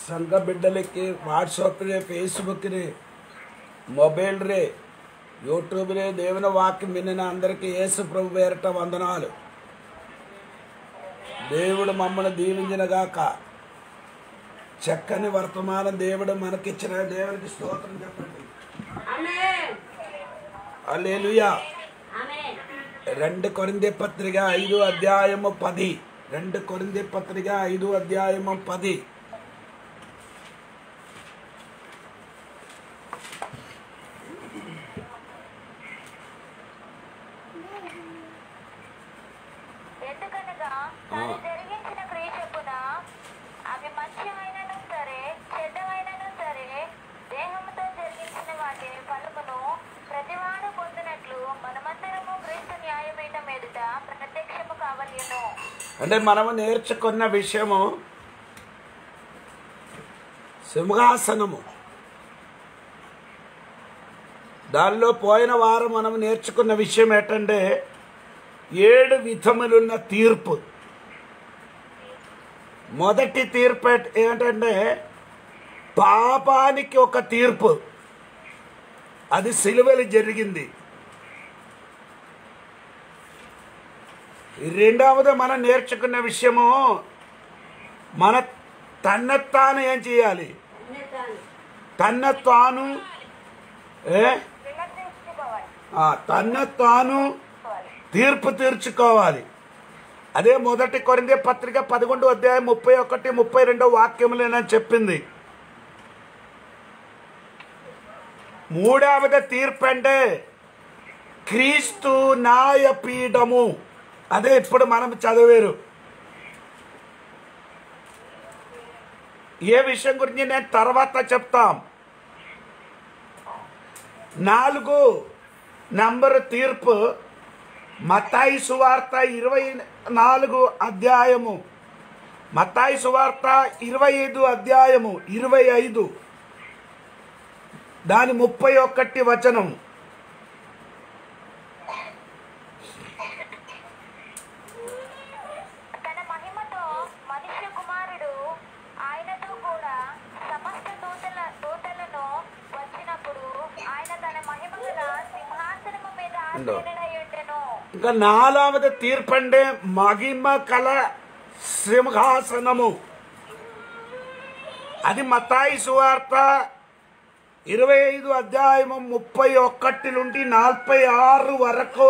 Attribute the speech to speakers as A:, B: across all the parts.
A: ಸಂಘ ಬಿಡ್ಡಲಿಕ್ಕೆ ವಾಟ್ಸಪ್ರೆ ಫೇಸ್ಬುಕ್ರೆ మొబైల్రే యూట్యూబ్రే దేవుని వాక్యం వినిన అందరికీ యేసు ప్రభు పేరట వందనాలు దేవుడు మమ్మల్ని దీవించినగాక చక్కని వర్తమానం దేవుడు మనకిచ్చిన దేవునికి స్తోత్రం చెప్పండి
B: ఆమేన్
A: అల్లేలుయా
B: ఆమేన్
A: రెండు కొరింది పత్రిక ఐదు అధ్యాయము పది రెండు కొరింది పత్రిక ఐదు అధ్యాయము పది
C: ఎందుకనగా తాను జరిగించిన క్రియ చొప్పున అవి మంచివైనను సరే చెడ్డవైనను సరే దేహముతో జరిగించిన వాటి ఫలమును ప్రతివాడు పొందినట్లు మనమందరము క్రీస్తు న్యాయపీఠం ఎదుట ప్రత్యక్షము కావలేను
A: అంటే మనము నేర్చుకున్న విషయము సింహాసనము దానిలో పోయిన వారం మనం నేర్చుకున్న విషయం ఏంటంటే ఏడు విధములున్న తీర్పు మొదటి తీర్పు ఏట- ఏంటంటే పాపానికి ఒక తీర్పు అది సిలువలు జరిగింది రెండవది మనం నేర్చుకున్న విషయము మన తన్న తాను ఏం చేయాలి
B: అన్యతాను
A: తన్న తాను ఏ
C: విమర్శించుకోవాలి
A: ఆ, తన్న తాను తీర్పు తీర్చుకోవాలి అదే మొదటి కొరిందే పత్రిక పదకొండు అధ్యాయం ముప్పై ఒకటి ముప్పై రెండో వాక్యములేనని చెప్పింది మూడవది తీర్పు అంటే క్రీస్తు న్యాయపీఠము అదే ఇప్పుడు మనం చదివారు ఏ విషయం గురించి నేను తర్వాత చెప్తాం నాలుగు నంబరు తీర్పు మతాయి సువార్త ఇరవై నాలుగు అధ్యాయము మతాయి సువార్త ఇరవై ఐదు అధ్యాయము ఇరవై ఐదు దాని ముప్పై ఒకటి వచనం
C: తన మహిమతో మనుష్య కుమారుడు ఆయనతో కూడా సమస్త దూతల దూతలను వచ్చినప్పుడు ఆయన తన మహిమ గల సింహాసనము మీద
A: ఉందో.
C: ఆసీనుడై ఉండెను
A: ఇంకా నాలుగవది తీర్పు అంటే మహిమ కల సింహాసనము అది మతాయి సువార్త ఇరవై ఐదు అధ్యాయము ముప్పై ఒకటి నుండి నలభై ఆరు వరకు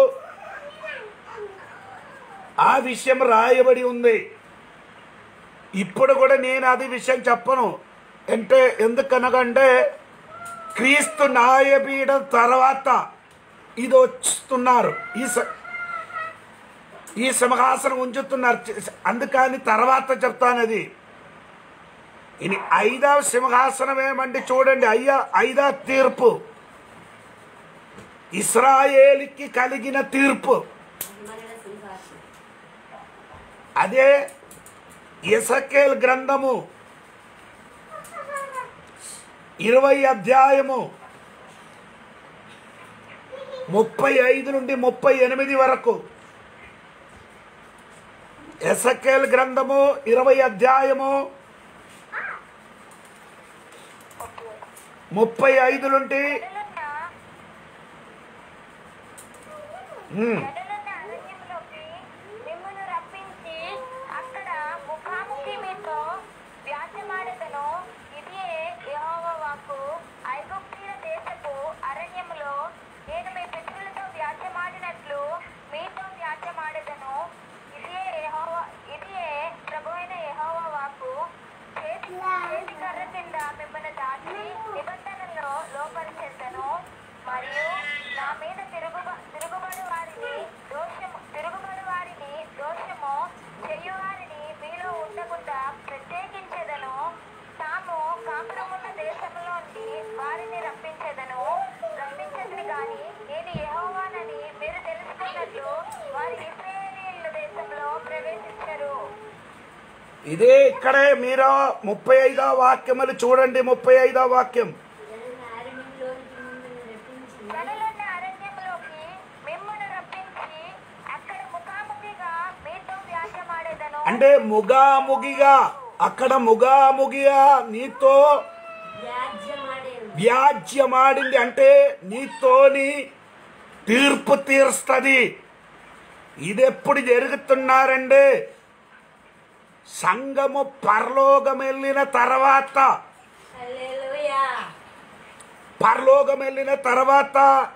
A: ఆ విషయం రాయబడి ఉంది ఇప్పుడు కూడా నేను అది విషయం చెప్పను అంటే ఎందుకనగంటే క్రీస్తు న్యాయపీఠం తర్వాత ఇది వస్తున్నారు ఈ స- ఈ సింహాసనం ఉంచుతున్నారు అందుకని తర్వాత చెప్తానది ఇది ఐదవ సింహాసనం ఏమంటే చూడండి అయ్యా ఐదవ తీర్పు ఇస్రాయేలుకి కలిగిన తీర్పు
B: మరణ సింహాసనం
A: అదే ఎసకేల్ గ్రంథము ఇరవై అధ్యాయము ముప్పై ఐదు నుండి ముప్పై ఎనిమిది వరకు ఎసకేల్ గ్రంథము ఇరవై అధ్యాయము ముప్పై ఐదు నుండి
C: ఎడలున్న
A: ఉమ్,
C: ఎడలున్న అరణ్యంలోకి మిమ్మల్ని రప్పించి అక్కడ ముఖాముఖి మీతో వ్యాజ్యమాడతను ఇదే యెహోవా వాక్కు ఐగుప్తీయుల దేశపు అరణ్యములో నేను మీ పితరులతో వ్యాజ్యమాడినట్లు మీతో వ్యాజ్యమాడదను ఇదే యెహోవా ఇదే ప్రభు అయిన యెహోవా వాక్కు చేతి చేతి కర్ర కింద మిమ్మల్ని దాచి నిబంధనలో లోపరిచేద్దను మరియు నా మీద తిరుగు తిరుగుబడి వారిని దోషము తిరుగుబడి వారిని దోషము చెయ్యు వారిని మీలో ఉండకుండా ప్రత్యేకించేదను తాము కాపురమున్న దేశంలోండి వారిని రప్పించేదను రప్పించదని గాని నేను యెహోవానని మీరు తెలుసుకున్నట్లు వారి ఇశ్రాయేలీయుల దేశంలో ప్రవేశించరు
A: ఇదే ఇక్కడే మీరు ముప్పై ఐదో వాక్యములు చూడండి ముప్పై ఐదో వాక్యం
B: జనుల అరణ్యంలోనికి మిమ్మల్ని రప్పించి
C: గనులున్న అరణ్యంలోకి మిమ్మల్ని రప్పించి అక్కడ ముఖాముఖిగా మీతో వ్యాజ్యమాడేదను
A: అంటే ముగాముగిగా అక్కడ ముగాముగిగా నీతో
B: వ్యాజ్యమాడేను
A: వ్యాజ్యమాడింది అంటే నీతోని తీర్పు తీరుస్తుంది ఇది ఎప్పుడు జరుగుతున్నారండి సంఘము పరలోకం వెళ్ళిన తర్వాత
B: హల్లెలూయా
A: పరలోకం వెళ్ళిన తర్వాత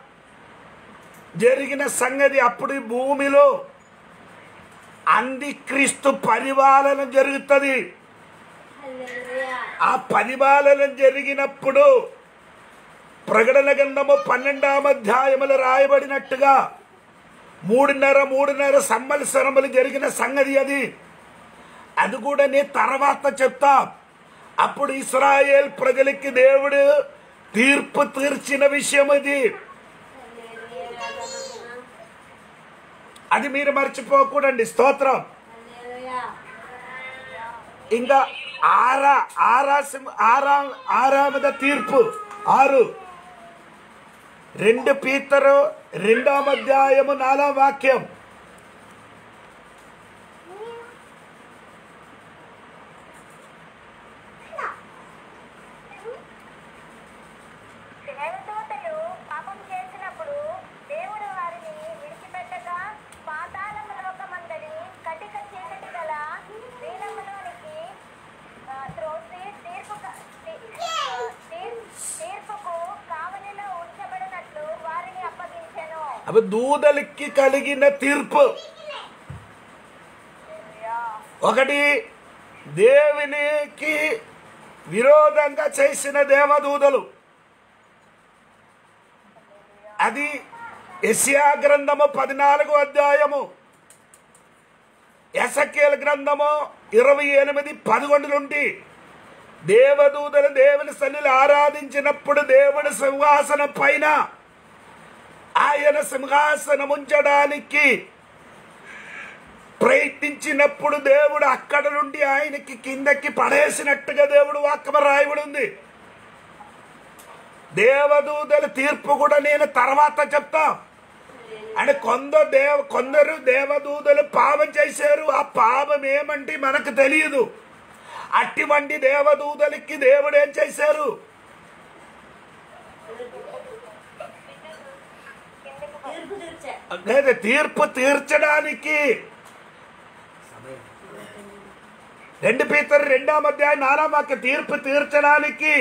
A: జరిగిన సంగతి అప్పుడు ఈ భూమిలో అందిక్రీస్తు పరిపాలన జరుగుతుంది
B: హల్లెలూయా
A: ఆ పరిపాలన జరిగినప్పుడు ప్రకటన గంధము పన్నెండాం అధ్యాయములు రాయబడినట్టుగా మూడున్నర మూడున్నర సంవత్సరములు జరిగిన సంగతి అది అది కూడా నీ తర్వాత చెప్తా అప్పుడు ఇస్రాయేల్ ప్రజలకి దేవుడు తీర్పు తీర్చిన విషయం అది
B: హల్లెలూయా రాజమహిమ
A: అది మీరు మర్చిపోకూడండి స్తోత్రం
B: హల్లెలూయా
A: ఇంకా ఆరా ఆరా సింహ- ఆరా ఆరామద తీర్పు ఆరు రెండు పీతరు రెండవ అధ్యాయము నాలుగవ వాక్యం
C: దేవదూతలు పాపం చేసినప్పుడు దేవుడు వారిని విడిచిపెట్టగా పాతాళం లోకమందరి కటిక చీకటి గల దీనములోనికి ఆ, త్రోసి తీర్పు క- తీ- ఆ, తీర్- తీర్పుకు కావలిలో ఉంచబడినట్లు వారిని అప్పగించెను
A: అవి దూదలకి కలిగిన తీర్పు ఒకటి దేవునికి విరోధంగా చేసిన దేవదూతలు అది ఎసియా గ్రంథము పద్నాలుగు అధ్యాయము ఎసకేల్ గ్రంథము ఇరవై ఎనిమిది పదకొండు నుండి దేవదూతలు దేవుని సన్నిలు ఆరాధించినప్పుడు దేవుని సింహాసనం పైన ఆయన సింహాసనం ఉంచడానికి ప్రయత్నించినప్పుడు దేవుడు అక్కడ నుండి ఆయనకి కిందకి పడేసినట్టుగా దేవుడు వాక్యం రాయబడి ఉంది దేవదూతల తీర్పు కూడా నేను తర్వాత చెప్తా అంటే కొందరు దేవ కొందరు దేవదూతలు పాపం చేశారు ఆ పాపం ఏమంటే మనకు తెలియదు అటువంటి దేవదూతలకి దేవుడు ఏం చేశారు
B: తీర్పు తీర్చా
A: లేదు తీర్పు తీర్చడానికి రెండు పీతరు రెండో అధ్యాయం నాలుగో వాక్య తీర్పు తీర్చడానికి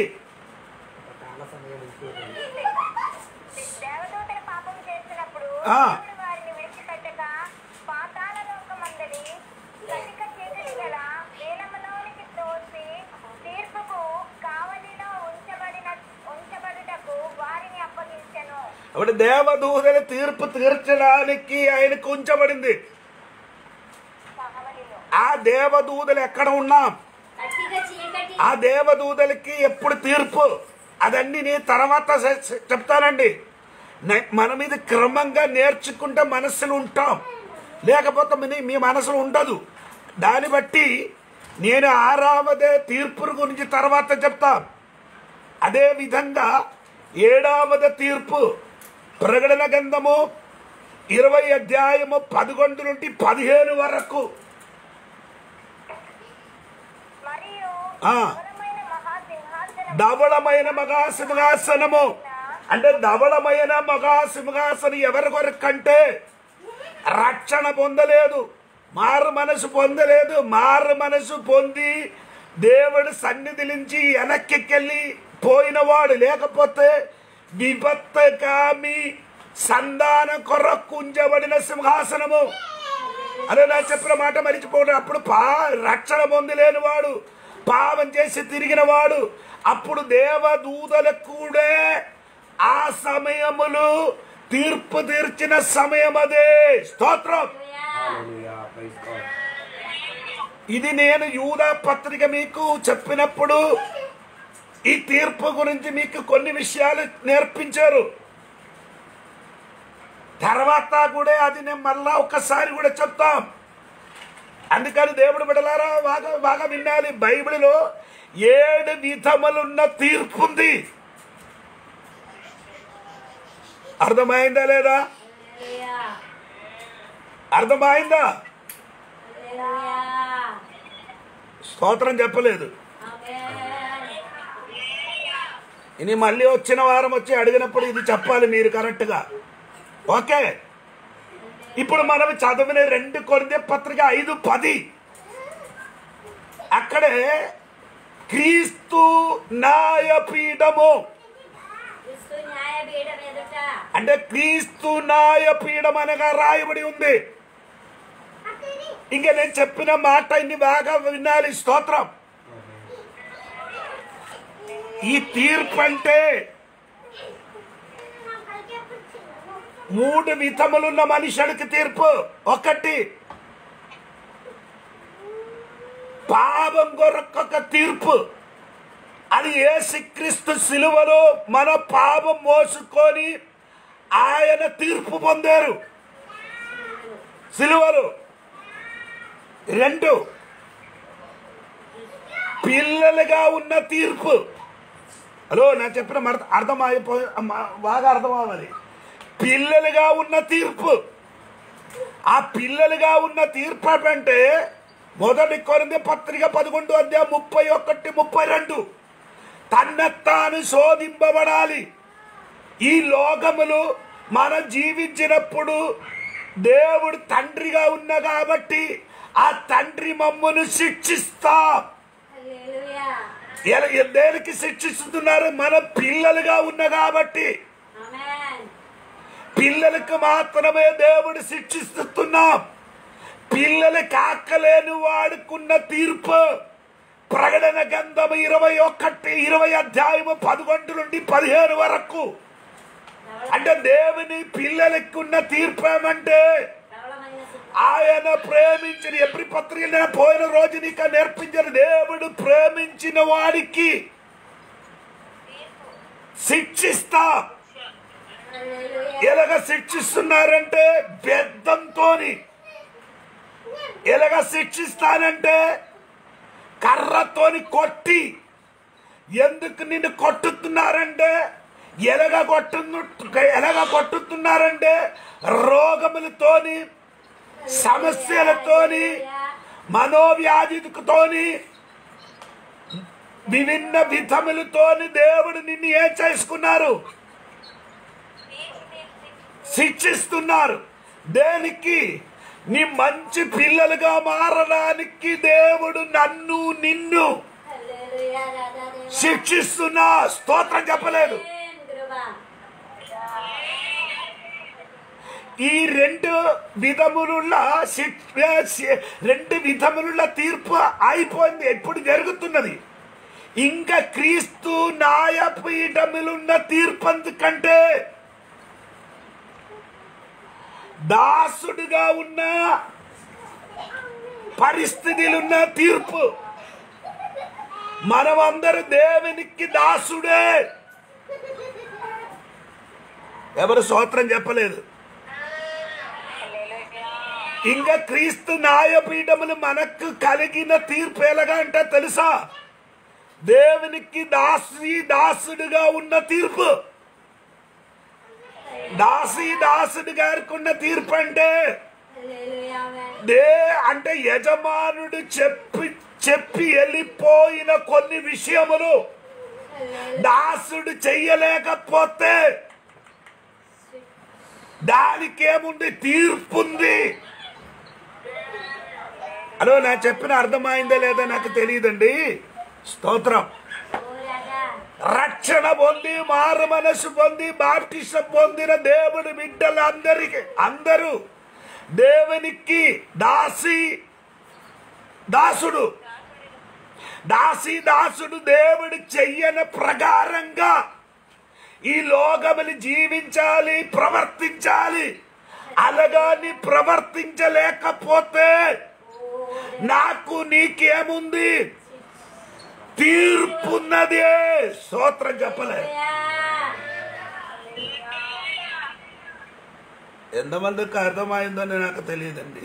C: దేవదూతలు పాపం చేసినప్పుడు
A: ఆ.
C: దేవుడు వారిని విడిచిపెట్టక పాతాళ లోకమందలి కటిక చీకటి గల నీలములోనికి తోసి తీర్పుకు కావలిలో ఉంచబడిన ఉంచబడుటకు వారిని అప్పగించెను
A: అప్పుడు దేవదూతల తీర్పు తీర్చడానికి ఆయనకు ఉంచబడింది
C: కావలిలో
A: ఆ దేవదూతలు ఎక్కడ ఉన్నాం
B: కట్టిక చీకటి
A: ఆ దేవదూతలకి ఎప్పుడు తీర్పు అదన్నీ నేను తర్వాత చె- చె- చెప్తానండి నే- మనం ఇది క్రమంగా నేర్చుకుంటే మనస్సులు ఉంటాం లేకపోతే మీ- మీ మనసులో ఉండదు దాన్ని బట్టి నేను ఆరావదే తీర్పు గురించి తర్వాత చెప్తా అదే విధంగా ఏడావద తీర్పు ప్రకటన గంధము ఇరవై అధ్యాయము పదకొండు నుండి పదిహేను వరకు
C: మరియు
A: ఆ.
C: ఘోరమైన మహాసింహాసనం
A: ధవళమైన మహాసింహాసనము అంటే ధవళమైన మహాసింహాసనం ఎవరి కొరకంటే రక్షణ పొందలేదు మారు మనసు పొందలేదు మారు మనసు పొంది దేవుడి సన్నిధి నుంచి వెనక్కికెళ్ళి పోయినవాడు లేకపోతే విపత్తకామి సంధాన కొరకు ఉంచబడిన సింహాసనము అదే నా చెప్పిన మాట మరిచిపోవడం అప్పుడు పా రక్షణ పొందలేని వాడు పాపం చేసి తిరిగిన వాడు అప్పుడు దేవదూతలకు కూడా ఆ సమయములు తీర్పు తీర్చిన సమయం అదే స్తోత్రం
B: హల్లెలూయా
D: Hallelujah. Praise God.
A: ఇది నేను యూదా పత్రిక మీకు చెప్పినప్పుడు ఈ తీర్పు గురించి మీకు కొన్ని విషయాలు నేర్పించారు తర్వాత కూడా అది నేను మళ్ళా ఒక్కసారి కూడా చెప్తాం అందుకని దేవుడు బిడలారా బాగా బాగా వినాలి బైబిల్లో ఏడు విధములున్న తీర్పు ఉంది అర్థమైందా లేదా
B: హల్లెలూయా
A: అర్థమైందా
B: హల్లెలూయా
A: స్తోత్రం చెప్పలేదు
B: ఆమేన్.
A: ఇని మళ్ళీ వచ్చిన వారం వచ్చి అడిగినప్పుడు ఇది చెప్పాలి మీరు కరెక్ట్గా ఓకే ఇప్పుడు మనం చదివిన రెండు కొరింథీ పత్రిక ఐదు పది అక్కడే క్రీస్తు న్యాయపీఠము
B: క్రీస్తు న్యాయపీఠం ఎదుట
A: అంటే క్రీస్తు న్యాయపీఠం అనగా రాయబడి ఉంది ఇంకా నేను చెప్పిన మాట ఇన్ని బాగా వినాలి స్తోత్రం ఈ తీర్పు అంటే మూడు విధములున్న మనుషుడికి తీర్పు ఒకటి పాపం కొరకొక తీర్పు అది యేసుక్రీస్తు సిలువలో మన పాపం మోసుకొని ఆయన తీర్పు పొందారు సిలువలు రెండు పిల్లలుగా ఉన్న తీర్పు హలో నేను చెప్పిన మర్ద- అర్థం అయిపోయి అమ్మ- బాగా అర్థం అవ్వాలి పిల్లలుగా ఉన్న తీర్పు ఆ పిల్లలుగా ఉన్న తీర్పు అంటే మొదటి కొరింది పత్రిక పదకొండు అధ్యాయం ముప్పై ఒకటి ముప్పై రెండు తన్న తాను శోధింపబడాలి ఈ లోకములు మనం జీవించినప్పుడు దేవుడు తండ్రిగా ఉన్న కాబట్టి ఆ తండ్రి మమ్మను శిక్షిస్తాం
B: హల్లెలూయా
A: ఎలా- దేనికి శిక్షిస్తున్నారు మన పిల్లలుగా ఉన్న కాబట్టి
B: ఆమేన్
A: పిల్లలకు మాత్రమే దేవుడు శిక్షిస్తున్నాం పిల్లలు కాకలేని వాడుకున్న తీర్పు ప్రకటన గంధము ఇరవై ఒకటి ఇరవై అధ్యాయము పదకొండు నుండి పదిహేను వరకు అంటే దేవుని పిల్లలకు ఉన్న తీర్పు ఏమంటే
B: ప్రబలమైన శిక్ష.
A: ఆయన ప్రేమించిన ఎప్పుడు పత్రిక నేను పోయిన రోజు నీకు నేర్పించిన దేవుడు ప్రేమించిన వాడికి శిక్షిస్తా
B: హల్లెలూయా
A: ఎలాగ శిక్షిస్తున్నారంటే బెద్దంతోని ఎలాగ శిక్షిస్తానంటే కర్రతోని కొట్టి ఎందుకు నిన్ను కొట్టుతున్నారంటే ఎలాగ కొట్టు ఎలాగ కొట్టుతున్నారంటే రోగములతోని సమస్యలతోని మనోవ్యాధితోని విభిన్న విధములతోని దేవుడు నిన్ను ఏం చేసుకున్నారు శిక్షిస్తున్నారు దేనికి నీ మంచి పిల్లలుగా మారడానికి దేవుడు నన్ను నిన్ను
B: హల్లెలూయా రాధాదేవా
A: శిక్షిస్తున్నా స్తోత్రం చెప్పలేదు
B: ఆమేన్ కృపా
A: ఈ రెండు విధములున్న శిక్ష శి- రెండు విధములున్న తీర్పు అయిపోయింది ఎప్పుడు జరుగుతున్నది ఇంకా క్రీస్తు న్యాయపీఠములున్న తీర్పు ఎందుకంటే దాసుడుగా ఉన్న పరిస్థితులున్న తీర్పు మనమందరూ దేవునికి దాసుడే ఎవరు స్తోత్రం చెప్పలేదు ఇంకా క్రీస్తు న్యాయపీఠములు మనకు కలిగిన తీర్పు ఎలాగా అంటే తెలుసా దేవునికి దాసి దాసుడుగా ఉన్న తీర్పు దాసి దాసుడు గారికి ఉన్న తీర్పు అంటే
B: హల్లెలూయా ఆమేన్
A: దే అంటే యజమానుడు చెప్పి చెప్పి వెళ్ళిపోయిన కొన్ని విషయములు దాసుడు చెయ్యలేకపోతే దానికేముంది తీర్పుంది హలో నా చెప్పిన అర్థమైందా లేదా నాకు తెలియదండి స్తోత్రం
B: ఓ రాధా
A: రక్షణ పొంది మారు మనసు పొంది బాప్టిసం పొందిన దేవుడి బిడ్డలందరికి అందరూ దేవునికి దాసి దాసుడు దాసి దాసుడు దేవుడు చెయ్యని ప్రకారంగా ఈ లోకములు జీవించాలి ప్రవర్తించాలి అలాగాని ప్రవర్తించలేకపోతే నాకు నీకేముంది తీర్పున్నది స్తోత్రం చెప్పలే ఎంతమందికి అర్థమైందని నాకు తెలియదండి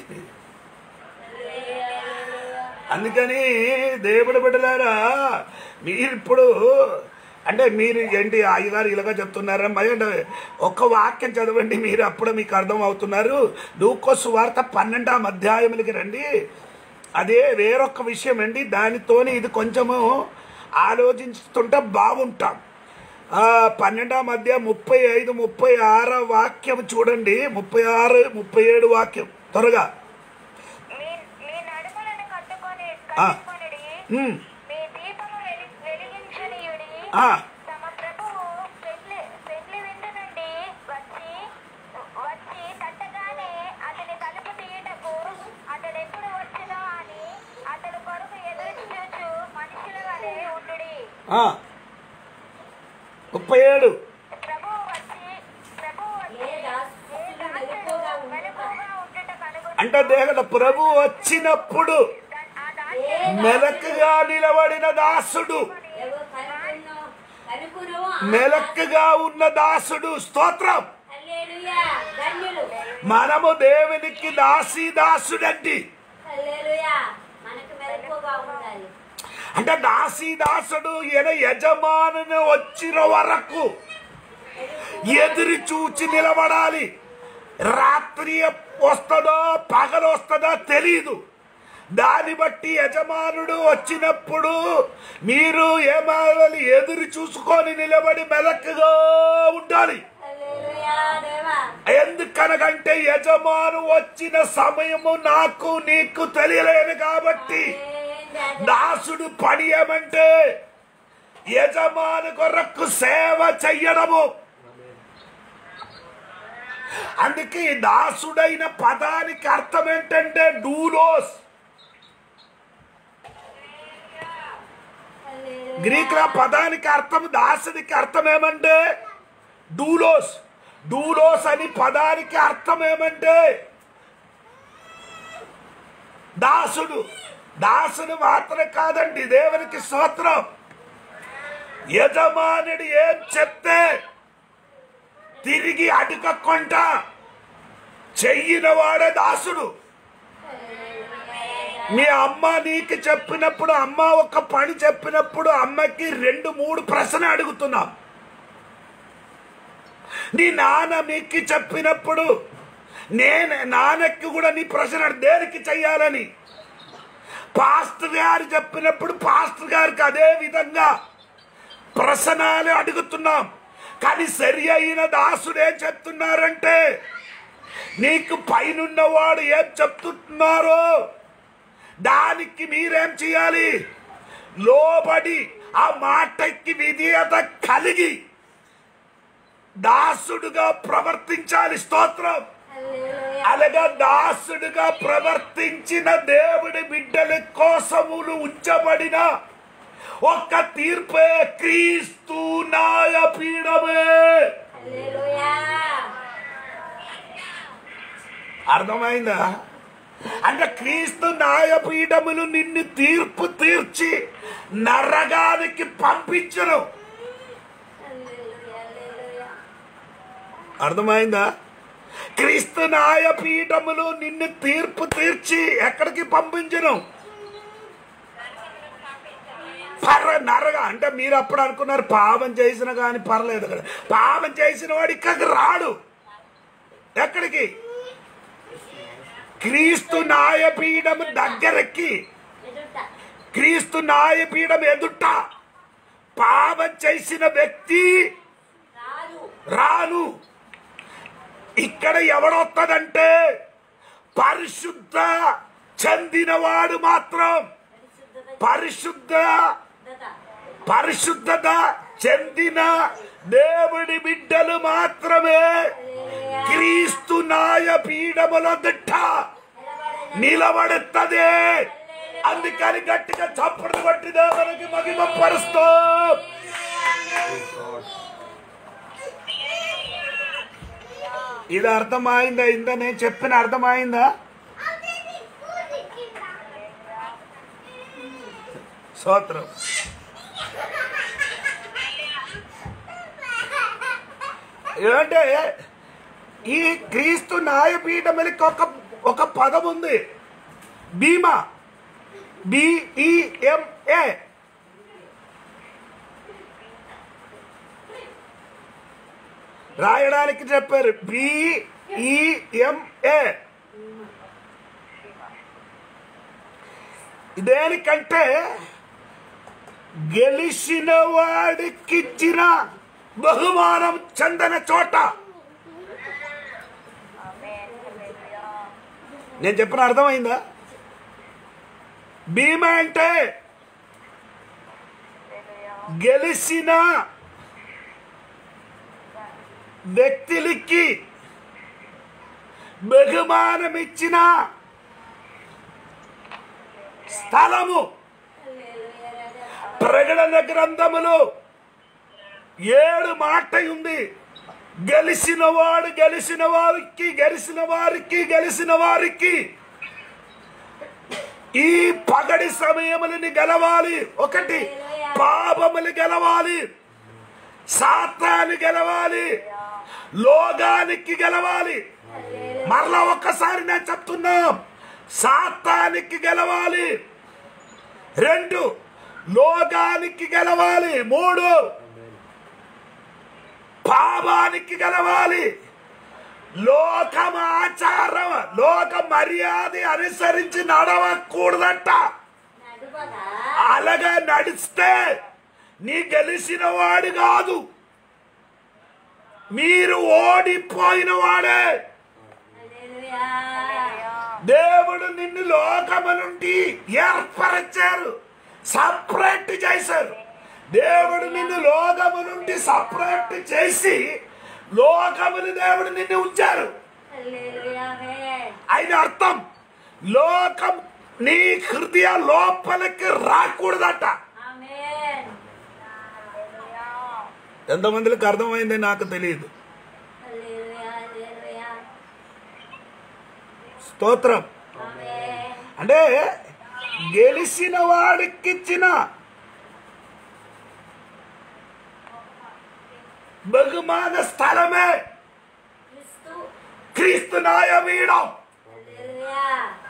A: అందుకని దేవుడు బిడ్డలారా మీరు ఇప్పుడు అంటే మీరు ఏంటి అయ్యగారు ఇలాగా చెప్తున్నారా మరి అంటే ఒక్క వాక్యం చదవండి మీరు అప్పుడు మీకు అర్థం అవుతున్నారు లూకోసు వార్త పన్నెండాం అధ్యాయములకి రండి అదే వేరొక విషయం అండి దానితోని ఇది కొంచెము ఆలోచిస్తుంటే బాగుంటాం ఆ, పన్నెండవ మధ్య ముప్పై ఐదు ముప్పై ఆరో వాక్యం చూడండి ముప్పై ఆరు ముప్పై ఏడు వాక్యం త్వరగా
C: మీ మీ నడుములను కట్టుకొని
A: ఆ.
C: కట్టుకొనిడి
A: ఉమ్,
C: మీ దీపము వెలి- వెలిగించనీయుడి
A: ఆ,
C: తమ ప్రభువు పెండ్లి పెండ్లి విందు నుండి వచ్చి వచ్చి తట్టగానే అతని తలుపు తీయటకు అతడు ఎప్పుడు వచ్చునో అని అతడు కొరకు ఎదురు చూచు మనుషుల వలె ఉండుడి
A: ఆ. ముప్పై ఏడు
C: ప్రభువు వచ్చి ప్రభువు వచ్చి
B: ఏ దాసుడు మెలకువగా ఉండుట.
C: మెలకువగా ఉండుట కనుగొని
A: అంటే దేవుడు ప్రభు వచ్చినప్పుడు
C: ఆ దాసి
B: ఏ
A: మెలకుగా నిలబడిన దాసుడు
B: ఎవరు కనుక్కున్నో కనుక్కునో ఆ
A: మెలకుగా ఉన్న దాసుడు స్తోత్రం
B: హల్లెలూయా ధన్యులు
A: మనము దేవునికి దాసి దాసుడండి
B: హల్లెలూయా మనకు మెలకువగా ఉండాలి
A: అంటే దాసి దాసుడు ఈయన యజమానుని వచ్చిన వరకు ఎదురు చూచి నిలబడాలి రాత్రి వస్తుందో పగలు వస్తుందో తెలీదు దాన్ని బట్టి యజమానుడు వచ్చినప్పుడు మీరు ఏమాలి ఎదురు చూసుకొని నిలబడి మెలకుగా ఉండాలి
B: హల్లెలూయా దేవా
A: ఎందుకనగంటే యజమాను వచ్చిన సమయము నాకు నీకు తెలియలేదు కాబట్టి దాసుడు పని ఏమంటే యజమాను కొరకు సేవ చెయ్యడము అందుకే ఈ దాసుడైన పదానికి అర్థం ఏంటంటే డూలోస్ గ్రీక్ లో పదానికి అర్థం దాసుడికి అర్థం ఏమంటే డూలోస్ డూలోస్ అని పదానికి అర్థం ఏమంటే దాసుడు దాసుడు మాత్రమే కాదండి దేవునికి స్తోత్రం యజమానుడు ఏం చెప్తే తిరిగి అడుగకుండా చెయ్యిన వాడే దాసుడు మీ అమ్మ నీకు చెప్పినప్పుడు అమ్మ ఒక పని చెప్పినప్పుడు అమ్మకి రెండు మూడు ప్రశ్న అడుగుతున్నాం నీ నాన్న మీకు చెప్పినప్పుడు నేను నాన్నకి కూడా నీ ప్రశ్న అడుగు- దేనికి చెయ్యాలని పాస్టర్ గారు చెప్పినప్పుడు పాస్టర్ గారికి అదే విధంగా ప్రశ్నలు అడుగుతున్నాం కానీ సరి అయిన దాసుడు ఏం చెప్తున్నారంటే నీకు పైనున్నవాడు ఏం చెప్తున్నారో దానికి మీరేం చేయాలి లోబడి ఆ మాటకి విధేయత కలిగి దాసుడుగా ప్రవర్తించాలి స్తోత్రం
B: హల్లెలూయా
A: అలాగా దాసుడుగా ప్రవర్తించిన దేవుడి బిడ్డల కోసములు ఉంచబడిన ఒక్క తీర్పే క్రీస్తు న్యాయపీఠమే
B: హల్లెలూయా
A: అర్థమైందా అంటే క్రీస్తు న్యాయపీఠములు నిన్ను తీర్పు తీర్చి నరగానికి పంపించను
B: హల్లెలూయా హల్లెలూయా
A: అర్థమైందా క్రీస్తు న్యాయపీఠములు నిన్ను తీర్పు తీర్చి ఎక్కడికి పంపించను పర్ర నరగా అంటే మీరు అప్పుడు అనుకున్నారు పాపం చేసిన కానీ పర్లేదు కదా పాపం చేసిన వాడు ఇక్కడికి రాడు ఎక్కడికి క్రీస్తు న్యాయపీఠం దగ్గరకి
B: ఎదుట
A: క్రీస్తు న్యాయపీఠం ఎదుట పాపం చేసిన వ్యక్తి
B: రాదు
A: రాను ఇక్కడ ఎవడొత్తదంటే పరిశుద్ధ చెందినవాడు మాత్రం
B: పరిశుద్ధత
A: పరిశుద్ధ
B: దత
A: పరిశుద్ధత చెందిన దేవుడి బిడ్డలు మాత్రమే
B: హల్లెలూయా
A: క్రీస్తు నాయ పీఠముల దిట్ట
B: నిలబడన
A: నిలబడుతుంది అందుకని గట్టిగా చప్పుడు కొట్టి దేవునికి మహిమ పరుస్తూ ఇది అర్థమైందా ఇందా నేను చెప్పిన అర్థమైందా స్తోత్రం ఏంటంటే ఈ క్రీస్తు న్యాయపీఠములకి ఒక ఒక పదం ఉంది బీమా బిఈఎంఏ రాయడానికి చెప్పారు బిఈఎంఏ దేనికంటే గెలిచిన వాడికిచ్చిన బహుమానం చెందన చోట
C: ఆమేన్ హల్లెలూయా
A: నేను చెప్పిన అర్థమైందా భీమా అంటే
C: హల్లెలూయా
A: గెలిచిన వ్యక్తులకి బహుమానం ఇచ్చిన స్థలము ప్రకటన గ్రంథములు ఏడు మాట ఉంది గెలిచిన వాడు గెలిచిన వారికి గెలిచిన వారికి గెలిచిన వారికి ఈ పగడి సమయములని గెలవాలి ఒకటి పాపములు గెలవాలి సాతాను గెలవాలి లోగానికి గెలవాలి మరలా ఒక్కసారి నేను చెప్తున్నా సాతానికి గెలవాలి రెండు లోగానికి గెలవాలి మూడు పాపానికి గెలవాలి లోకం ఆచారం లోక మర్యాద అనుసరించి నడవకూడదంట
B: నడుపదా
A: అలాగా నడిస్తే నీ గెలిచిన వాడు కాదు మీరు ఓడిపోయిన వాడే
B: హల్లెలూయా
A: దేవుడు నిన్ను లోకము నుండి ఏర్పరచారు సపరేట్ చేశారు దేవుడు నిన్ను లోకము నుండి సపరేట్ చేసి లోకముని దేవుడు నిన్ను ఉంచారు
B: హల్లెలూయా ఆమేన్
A: అయిన అర్థం లోకం నీ హృదయ లోపలికి రాకూడదట
B: ఆమేన్
C: హల్లెలూయా
A: ఎంతమందికి అర్థమైంది నాకు తెలియదు
B: హల్లెలూయా హల్లెలూయా
A: స్తోత్రం
B: ఆమేన్
A: అంటే గెలిచిన వాడికి ఇచ్చిన బహుమాన స్థలమే
B: క్రీస్తు
A: క్రీస్తు నాయవీడం
B: హల్లెలూయా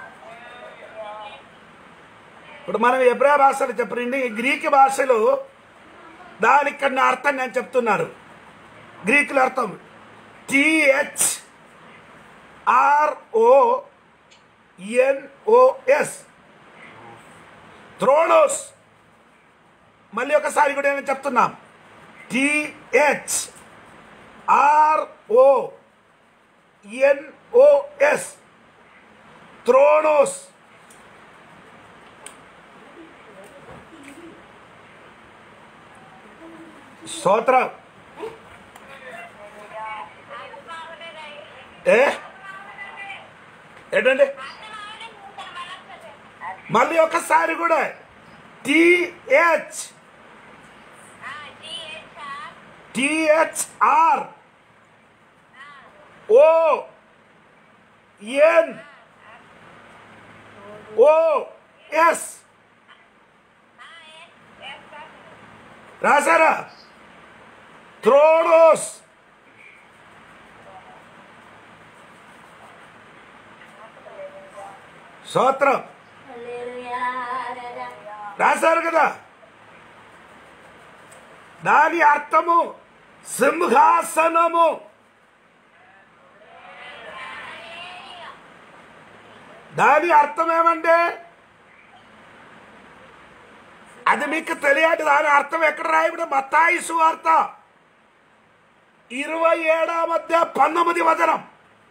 A: ఇప్పుడు మనం ఎబ్రా భాషలు చెప్పండి గ్రీక్ భాషలో దానికన్నా అర్థం నేను చెప్తున్నారు గ్రీకుల అర్థం టిహెచ్ ఆర్ఓ ఎన్ఓఎస్ థ్రోనోస్ మళ్ళీ ఒకసారి కూడా నేను చెప్తున్నాం టిహెచ్ ఆర్ఓ ఎన్ఓఎస్ థ్రోనోస్ స్తోత్రం ఏ ఏంటండి మళ్ళీ ఒకసారి కూడా T H T H R O N O S రాశారా త్రోడోస్ స్తోత్రం
B: హల్లెలూయా హల్లెలూయా
A: రాశారు కదా దాని అర్థము సింహాసనము దాని అర్థం ఏమంటే అది మీకు తెలియదు దాని అర్థం ఎక్కడ రాయబడి మత్తాయి సువార్త ఇరవై ఏడా మధ్య పంతొమ్మిది వచనం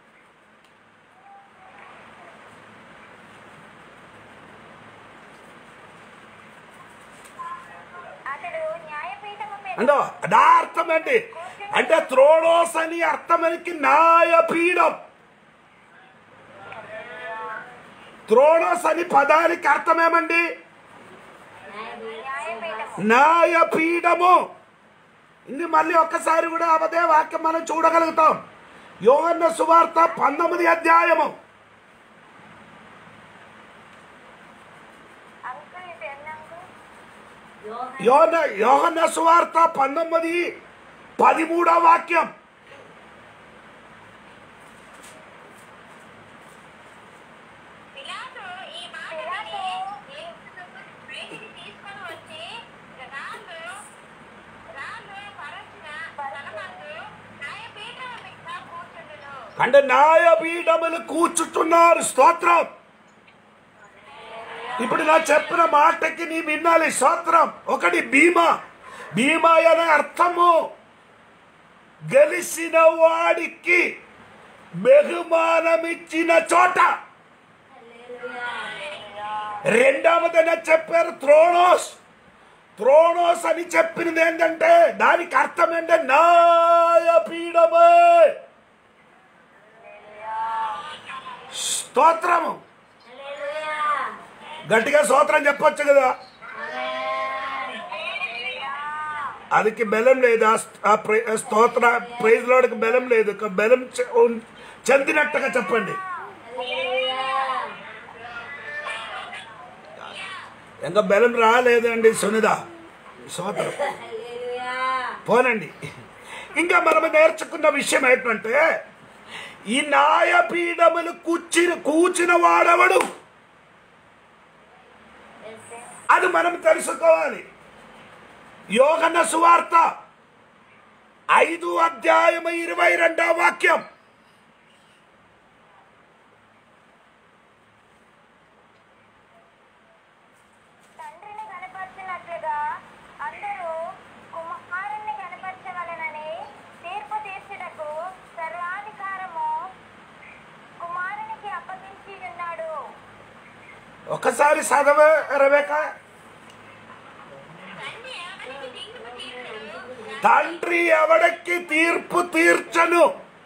C: అతడు న్యాయపీఠము మీద
A: అంటే నా అర్థం ఏంటి అంటే త్రోడోస్ అని అర్థమనికి న్యాయపీఠం త్రోడోస్ అని పదానికి అర్థం ఏమండి
C: న్యాయపీఠము
A: న్యాయపీఠము ఇది మళ్ళీ ఒక్కసారి కూడా అదే వాక్యం మనం చూడగలుగుతాం యోగన్న సువార్త పంతొమ్మిది అధ్యాయము
C: అంకుల్ ఇది ఎన్ని అంకుల్
B: యోహన్
A: యోన యోహన్న సువార్త పంతొమ్మిది పదిమూడవ వాక్యం
D: పిలాతు ఈ మాట విని యేసును బయటికి తీసుకొని వచ్చి రాళ్ళు రాళ్ళు పరచిన స్థలమందు న్యాయపీఠం మీద కూర్చుండును
A: అంటే న్యాయపీఠములు కూర్చుతున్నారు స్తోత్రం ఇప్పుడు నా చెప్పిన మాటకి నీ వినాలి స్తోత్రం ఒకటి భీమా భీమా అనే అర్థము గెలిచిన వాడికి బహుమానమిచ్చిన చోట రెండవదన చెప్పారు త్రోణోస్ త్రోణోస్ అని చెప్పినది ఏంటంటే దానికి అర్థం ఏంటంటే నాయపీడమే స్తోత్రము గట్టిగా స్తోత్రం చెప్పొచ్చు కదా అదికి బెలం లేదు ఆ స్త- ఆ ప్ర- ఆ స్తోత్ర ప్రైజ్ లోడికి బెలం లేదు ఒక బెలం చె- ఉన్- చెందినట్టుగా చెప్పండి ఇంకా బెలం రాలేదండి సునిద స్తోత్రం పోనండి ఇంకా మనం నేర్చుకున్న విషయం ఏంటంటే ఈ న్యాయపీఠములు కూర్చిన కూర్చిన వాడవడు అది మనం తెలుసుకోవాలి యోగన సువార్త ఐదు అధ్యాయం ఇరవై రెండవ వాక్యం
C: తండ్రిని కనపరిచినట్లుగా అందరూ కుమారుణ్ణి కనపరచవలనని తీర్పు తీర్చుటకు సర్వాధికారము కుమారునికి అప్పగించి ఉన్నాడు
A: ఒకసారి చదవే రవేక
D: తండ్రి ఎవరికి తీర్పు
A: తండ్రి ఎవడకి తీర్పు
D: తీర్చడు
A: తీర్చను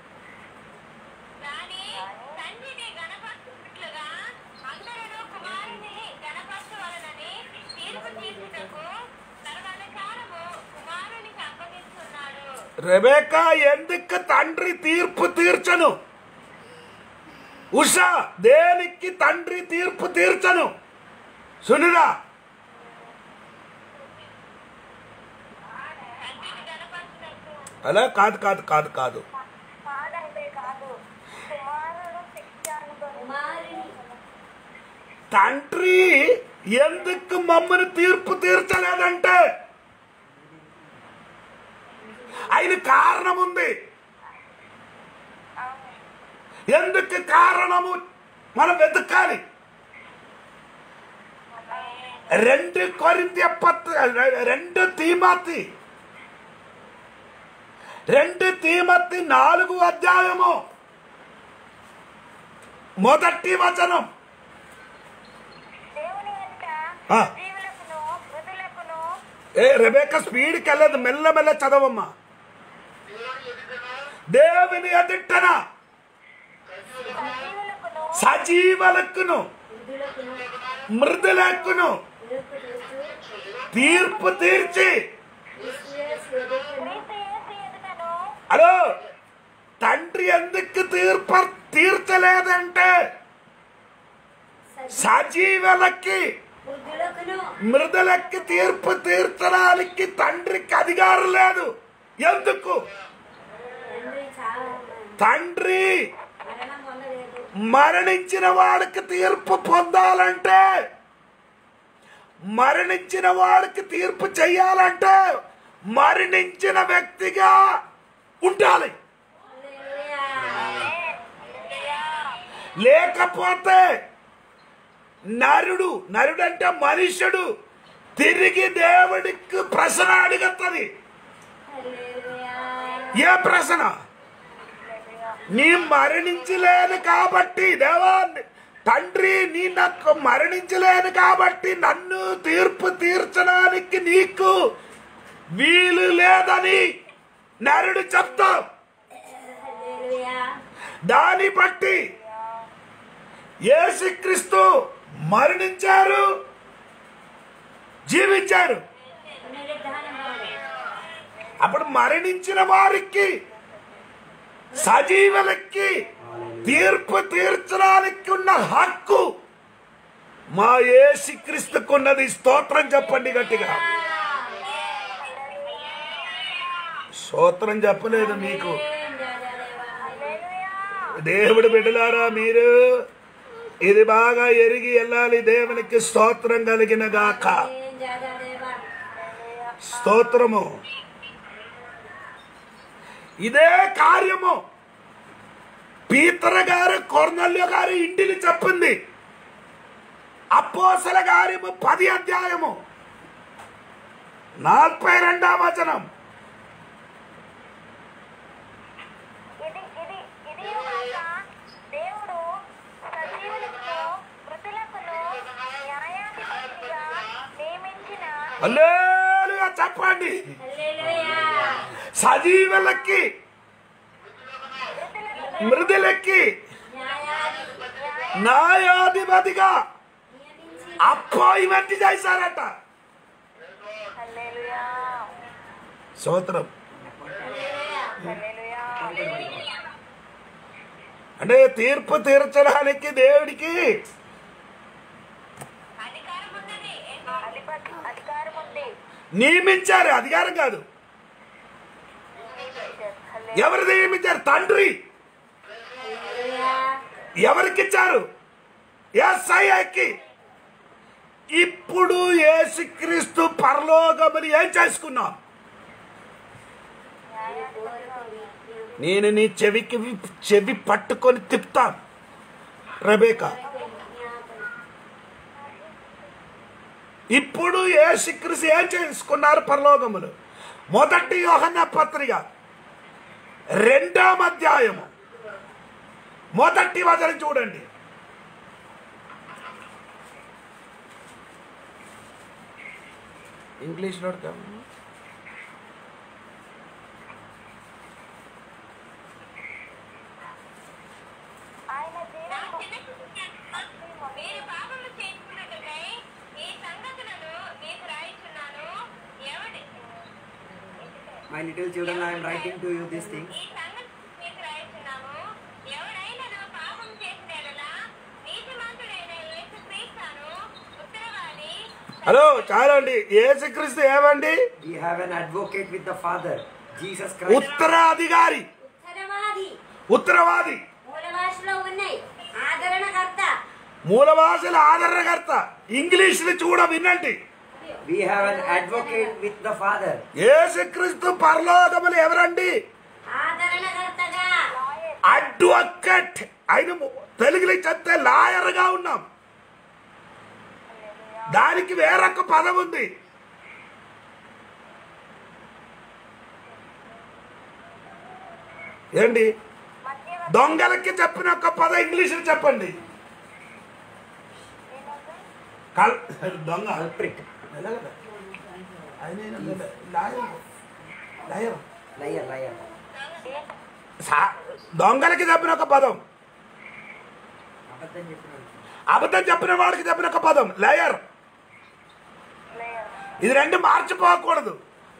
D: కానీ తండ్రిని గణపరచున్నట్లుగా అందరూ కుమారుని గణపరచవలనని తీర్పు తీర్చుటకు సర్వాధికారము కుమారునికి అప్పగిస్తున్నాడు
A: రెబేక ఎందుకు తండ్రి తీర్పు తీర్చను ఉషా దేనికి తండ్రి తీర్పు తీర్చను సునిరా
D: తండ్రిని గణపరచినట్టు
A: అలా కాదు కాదు కాదు కాదు
C: కాదంటే కాదు కుమారుడు శిక్ష అనుభవం
A: తండ్రి ఎందుకు మమ్మల్ని తీర్పు తీర్చలేదంటే ఆయన కారణం ఉంది ఎందుకు కారణము మనం వెతకాలి రెండు కొరింత పత్ర రెండు తీమతి రెండు తీమతి నాలుగు అధ్యాయము మొదటి వచనం
C: దేవుని వెంట
A: ఆ.
C: జీవులకును మృదులకును
A: ఏ రెబేక స్పీడ్కి వెళ్ళదు మెల్ల మెల్ల చదవమ్మా దేవుని ఎదుటన
C: సజీవులకును
A: సజీవలకును మృదులకును తీర్పు తీర్చి
C: క్రీస్తు యేసు ఎదుటను
A: హలో తండ్రి ఎందుకు తీర్పు తీర్చలేదంటే సజీవులకి మృదులకి తీర్పు తీర్చడానికి తండ్రికి అధికారం లేదు ఎందుకు తండ్రి మరణించిన వాడికి తీర్పు పొందాలంటే మరణించిన వాడికి తీర్పు చెయ్యాలంటే మరణించిన వ్యక్తిగా ఉండాలి లేకపోతే నరుడు నరుడు అంటే మనుష్యుడు తిరిగి దేవుడికి ప్రశ్న అడుగుతుంది ఏ ప్రశ్న నీ మరణించలేను కాబట్టి దేవా తండ్రి నీ నాకు మరణించలేను కాబట్టి నన్ను తీర్పు తీర్చడానికి నీకు వీలు లేదని నరుడు చెప్తాం దాన్ని బట్టి యేసుక్రీస్తు మరణించారు జీవించారు అప్పుడు మరణించిన వారికి సజీవులకి తీర్పు తీర్చడానికి ఉన్న హక్కు మా యేసుక్రీస్తుకున్నది స్తోత్రం చెప్పండి గట్టిగా స్తోత్రం చెప్పలేదు మీకు దేవుడు బిడ్డలారా మీరు ఇది బాగా ఎరిగి వెళ్ళాలి దేవునికి స్తోత్రం కలిగిన గాక స్తోత్రము ఇదే కార్యము పీతర గారు కొర్నల్య గారు ఇంటిని చెప్పింది అపోసల కార్యము పది అధ్యాయము నలభై రెండవ వచనం
C: ఇది ఇది ఇది కాక దేవుడు సజీవులకు మృతులకును న్యాయాధిపతిగా నియమించిన
A: హల్లెలూయా చెప్పండి
B: హల్లెలూయా
A: సజీవులకి మృదులకి
B: న్యాయాధిపతి
A: న్యాయాధిపతిగా
B: నియమించి
A: అపాయింట్మెంట్ చేశారట
C: హల్లెలూయా
A: స్తోత్రం
C: హల్లెలూయా
A: అంటే తీర్పు తీర్చడానికి దేవుడికి
D: అధికారం ఉన్నది
C: అధిపతి అధికారం ఉంది
A: నియమించారు అధికారం కాదు ఎవరు నియమించారు తండ్రి
B: హల్లెలూయా
A: ఎవరికి ఇచ్చారు ఎస్ఐకి ఇప్పుడు యేసుక్రీస్తు పరలోకమని ఏం చేసుకున్నాం నేను నీ చెవికి చెవి పట్టుకొని తిప్పుతాను రబేక ఇప్పుడు యేసుక్రీస్తు ఏం చేసుకున్నారు పరలోకములు మొదటి యోహన్న పత్రిక రెండవ అధ్యాయము మొదటి వచనం చూడండి ఇంగ్లీష్లో
C: ఆయన జీవం
D: మీరు పాపము చేసుకున్నట్టుకై ఈ సంగతులను మీకు రాయిచున్నాను ఎవడి
E: My little children, I am writing to you these things.
D: ఈ సంగతి మీకు రాయిచున్నాము ఎవడైనను పాపం చేసిన ఎడల నీతిమంతుడైన యేసుక్రీస్తును ఉత్తరవాది
A: హలో చాలండి యేసుక్రీస్తు ఏమండి
E: We have an advocate with the Father, Jesus Christ.
A: ఉత్తరాధికారి
B: ఉత్తరవాది
A: ఉత్తరవాది
B: మూల భాషలో ఉన్నాయి ఆదరణకర్త
A: మూల భాషల ఆదరణకర్త ఇంగ్లీష్ని చూడ వినండి
E: We have an advocate with the Father.
A: యేసుక్రీస్తు పరలోకములు ఎవరండి
B: ఆదరణకర్తగా
A: అడ్వకేట్ ఆయన తెలుగులో చెప్తే లాయర్గా ఉన్నాం దానికి వేరొక పదం ఉంది ఏంటి దొంగలకి చెప్పిన ఒక పదం ఇంగ్లీష్లో చెప్పండి కల్ దొంగ
E: Culprit.
A: Lawyer
E: Liar, liar.
A: సా- దొంగలకి చెప్పిన ఒక పదం
E: అబద్ధం చెప్పినాడు.
A: అబద్ధం చెప్పిన వాడికి చెప్పిన ఒక పదం లేయర్ ఇది రెండు మార్చిపోకూడదు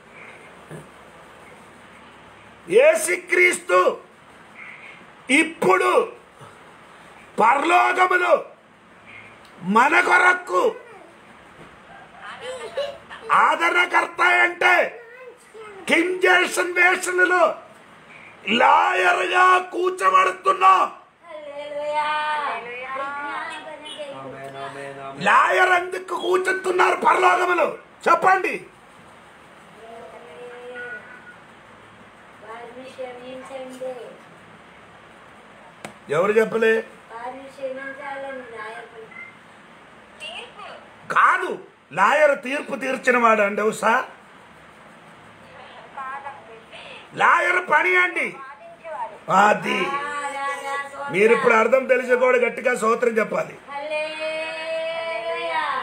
A: ఏసుక్రీస్తు ఇప్పుడు పరలోకములు మన కొరకు ఆదరణకర్త అంటే కింగ్ జేషన్ వేషన్లో లాయర్గా కూర్చోబడుతున్నాం
B: హల్లెలూయా విజ్ఞాపన చేయి.
E: Amen, amen, amen.
A: లాయర్ ఎందుకు కూర్చుంటున్నారు పరలోకములు చెప్పండి
B: వారిని క్షమించండి
A: ఎవరు చెప్పలే
B: వారిని క్షమించాలని నాయకులు
D: తీర్పు
A: కాదు లాయర్ తీర్పు తీర్చిన వాడు అండి అవుసా లాయర్ పని అండి
C: వాదించేవారు
A: అది మీరు ఇప్పుడు అర్థం తెలిసి కూడా గట్టిగా సూత్రం చెప్పాలి
B: హల్లెలూయా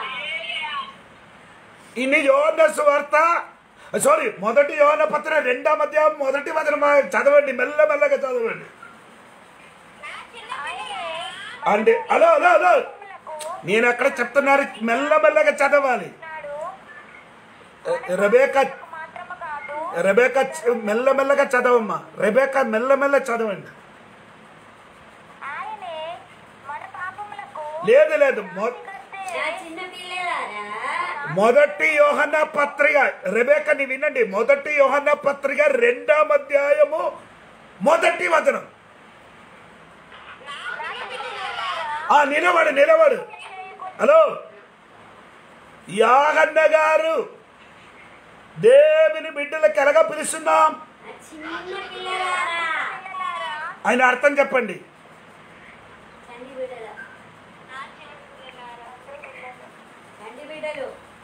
A: ఇన్ని యోన సువార్త సారీ మొదటి యోన పత్ర రెండో మధ్య మొదటి వచనం చదవండి మెల్ల మెల్లగా చదవండి
D: నా చిన్న
C: ఆయనే
A: అంటే హలో హలో హలో నేను ఎక్కడ చెప్తున్నారు మెల్ల మెల్లగా చదవాలి
C: నాడు
A: రెబేక
C: మాత్రము కాదు
A: రెబేక చ- మెల్ల మెల్లగా చదవమ్మా రెబేక మెల్ల మెల్ల చదవండి
C: ఆయనే మన పాపములకు
A: లేదు లేదు మొ-
B: నా చిన్న పిల్లలారా
A: మొదటి యోహన పత్రిక రెబేక ని వినండి మొదటి యోహన పత్రిక రెండవ అధ్యాయము మొదటి వచనం ఆ నిలబడు నిలబడు హలో యాగన్న గారు దేవుని బిడ్డలకు ఎలాగ పిలుస్తున్నాం
B: నా చిన్న పిల్లలారా
A: ఆయన అర్థం చెప్పండి
B: చండి బిడ్డల
D: నా చిన్న
B: బిడ్డలు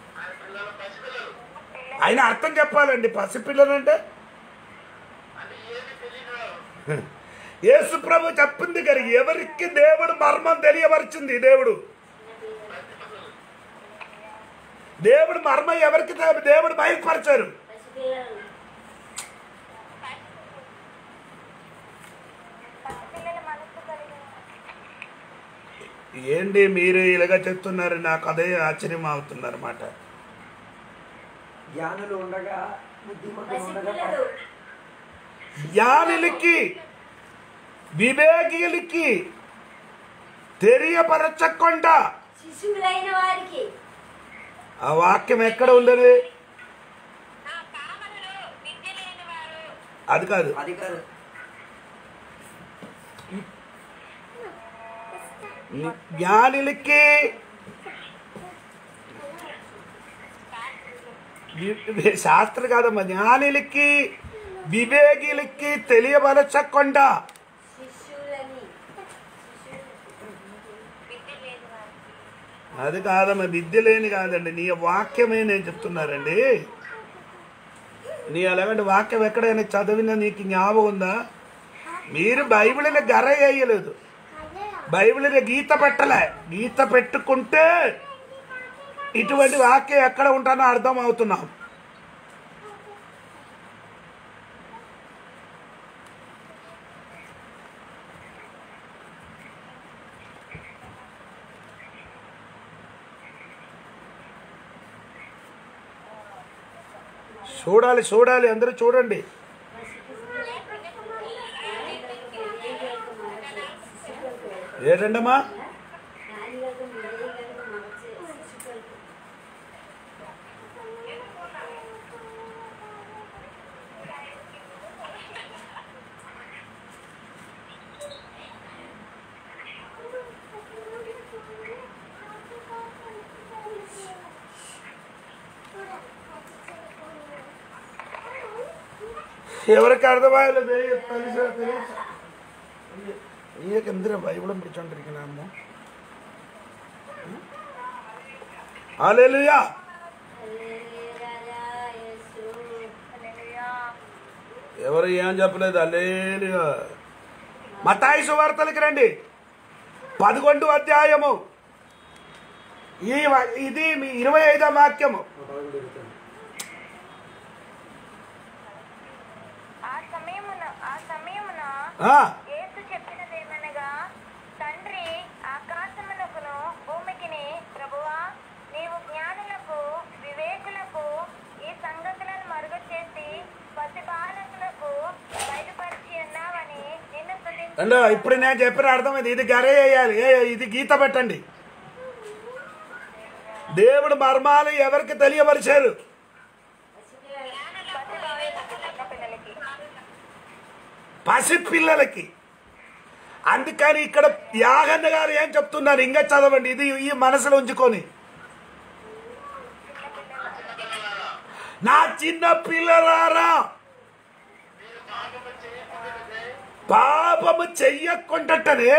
A: ఆయన అర్థం చెప్పాలండి పసిపిల్లలు అంటే యేసు ప్రభు చెప్పింది గారు ఎవరికి దేవుడు మర్మం తెలియవరిచింది దేవుడు దేవుడు మర్మం ఎవరికి తె- దేవుడు బయలుపరిచారు
B: పసిపిల్లలు
C: పిల్లల మనసు కలిగిన
A: ఏంటి మీరు ఇలాగ చెప్తున్నారు నాకు అదే ఆశ్చర్యం అవుతుంది అనమాట
E: జ్ఞానులు ఉండగా బుద్ధిమంతులు ఉండగా
B: పసిపిల్లలు
A: జ్ఞానులకి వివేకిలకి తెలియపరచకుండా
B: శిశువులైన వారికి
A: ఆ వాక్యం ఎక్కడ ఉండదు
D: ఆ పామరులు విద్య లేని వారు
A: అది కాదు
E: అది కాదు
A: జ్ఞానులకి వి- వి- శాస్త్ర కాదమ్మా జ్ఞానులకి వివేకిలకి తెలియపరచకుండా
B: శిశువులని
D: విద్య లేని వారు
A: అది కాదమ్మా విద్య లేని కాదండి నీ వాక్యమే నేను చెప్తున్నారండి నీ అలాగంటే వాక్యం ఎక్కడైనా చదివినా నీకు జ్ఞాపకం ఉందా మీరు బైబిల్ని గర వేయలేదు బైబిల్ని గీత పెట్టలే గీత పెట్టుకుంటే ఇటువంటి వాక్యం ఎక్కడ ఉంటానో అర్థం అవుతున్నాం చూడాలి చూడాలి అందరూ చూడండి ఏంటండమ్మా
B: నాన్నగారు వివేకులకు మనసు శిశువులకు
A: ఎవరికి అర్థమయ్యలేదు తెలుసా తెలుసా నీకు ఎందరూ బైబిളും പിടിച്ചോണ്ടിരിക്കണമ്മോ హల్లెలూయా
B: హల్లెలూయా యేసు
A: ఎవరు ఏం చెప్పలేదు అల్లేలుయా మతాయి సువార్తలకి రండి పదకొండు అధ్యాయము ఈ వ- ఇది మీ ఇరవై ఐదో వాక్యము
E: పదకొండు ఇరుతుంది.
C: ఆ సమయమున ఆ సమయమున
A: ఆ,
C: యేసు చెప్పినదేమనగా తండ్రి ఆకాశమునకును భూమికిని ప్రభువా నీవు జ్ఞానులకు వివేకులకు ఈ సంగతులను మరుగు చేసి పసిబాలకులకు బయలుపరిచి ఉన్నావని నిన్ను స్తుతించు
A: అంటే ఇప్పుడు నేను చెప్పిన అర్థమైంది ఇది గరే వేయాలి ఏ ఇది గీత పెట్టండి దేవుడు మర్మాలు ఎవరికి తెలియపరిచారు
C: పిల్లలకి
A: పసి పిల్లలకి అందుకని ఇక్కడ యాగన్న గారు ఏం చెప్తున్నారు ఇంకా చదవండి ఇది ఈ మనసులో ఉంచుకొని నా చిన్న పిల్లలారా పాపము చెయ్యకుండానే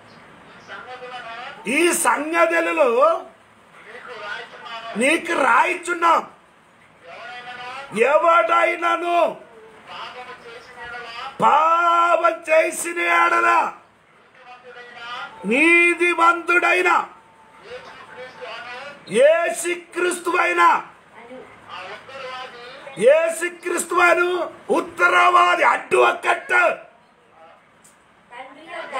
A: ఈ సంగతులలో నీకు రాయిచున్నాం ఎవడైనాను పాపం చేసిన ఎడల నీతివంతుడైన ఏసుక్రీస్తు అయిన ఏసుక్రీస్తు అను ఉత్తరవాది అడ్డు ఒక్కట
B: తండ్రి యొద్ద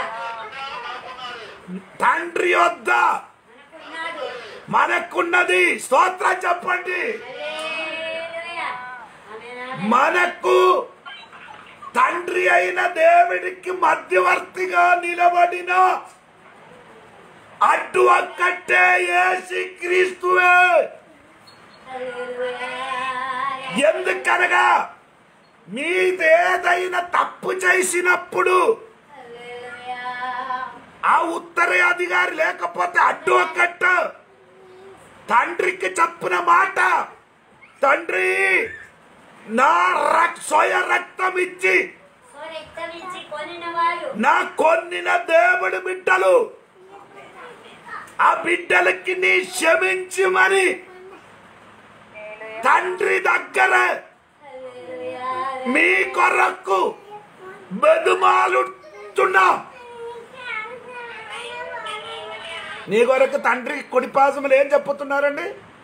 A: తండ్రి వద్ద
B: మనకున్నాడు
A: మనకున్నది స్తోత్రం చెప్పండి
B: హల్లెలూయా ఆమేన్
A: మనకు తండ్రి అయిన దేవుడికి మధ్యవర్తిగా నిలబడిన అడ్డు ఒక్కటే ఏసి క్రీస్తువే
B: హల్లెలూయా
A: ఎందుకనగా మీదేదైనా తప్పు చేసినప్పుడు
B: హల్లెలూయా
A: ఆ ఉత్తర అధికారి లేకపోతే అడ్డు ఒక్కట తండ్రికి చెప్పిన మాట తండ్రి నా రక్ స్వయ రక్తం ఇచ్చి
B: సో రక్తమిచ్చి కొనిన వారు
A: నా కొన్నిన దేవుడి బిడ్డలు ఆ బిడ్డలకి నీ క్షమించమని తండ్రి దగ్గర మీ కొరకు బెదుమాలుతున్నాం నీ కొరకు తండ్రి కుడిపాసములు ఏం చెప్పుతున్నారండి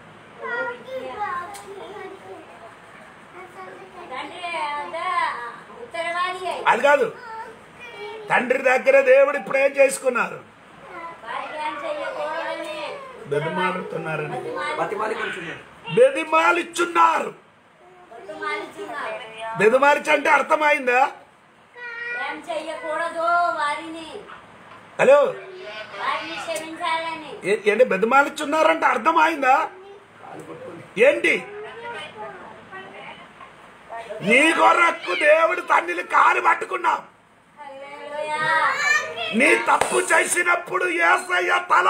B: తండ్రి అంతా ఉత్తరవాది అయి
A: అది కాదు తండ్రి దగ్గర దేవుడు ఇప్పుడు ఏం చేసుకున్నారు
B: వారికి ఏం చెయ్యకూడదని
A: బెదుమాలుతున్నారని
E: బతిమాలి కూర్చున్నాడు
A: బెదిమాలిచ్చున్నారు
B: ఒట్టు మాలిచున్నారు
A: బెదిమాలిచి అంటే అర్థమైందా
B: ఏం చెయ్యకూడదు వారిని
A: హలో
B: వారిని క్షమించాలని
A: ఏ- ఏంటి బెదిమాలిచ్చున్నారంటే అర్థమైందా ఏంటి నీ కొరకు దేవుడు తండ్రిని కారు పట్టుకున్నాం
B: హల్లెలూయా.
A: నీ తప్పు చేసినప్పుడు ఏసయ్య తల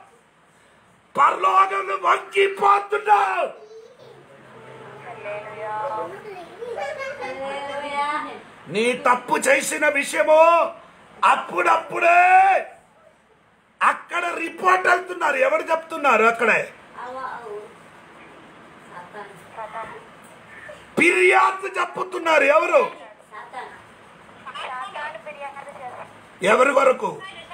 A: పరలోకం వంగిపోతున్నావు
B: హల్లెలూయా.
A: నీ తప్పు చేసిన విషయము అప్పుడప్పుడే అక్కడ రిపోర్ట్ వెళ్తున్నారు ఎవరు చెప్తున్నారు అక్కడే
B: అవ్వ, అవ్వ. సాతాను.
A: ఫిర్యాదు చెప్పుతున్నారు ఎవరు
B: సాతాను.
C: సాతాను ఫిర్యాదు చేస్తాడు
A: ఎవరి వరకు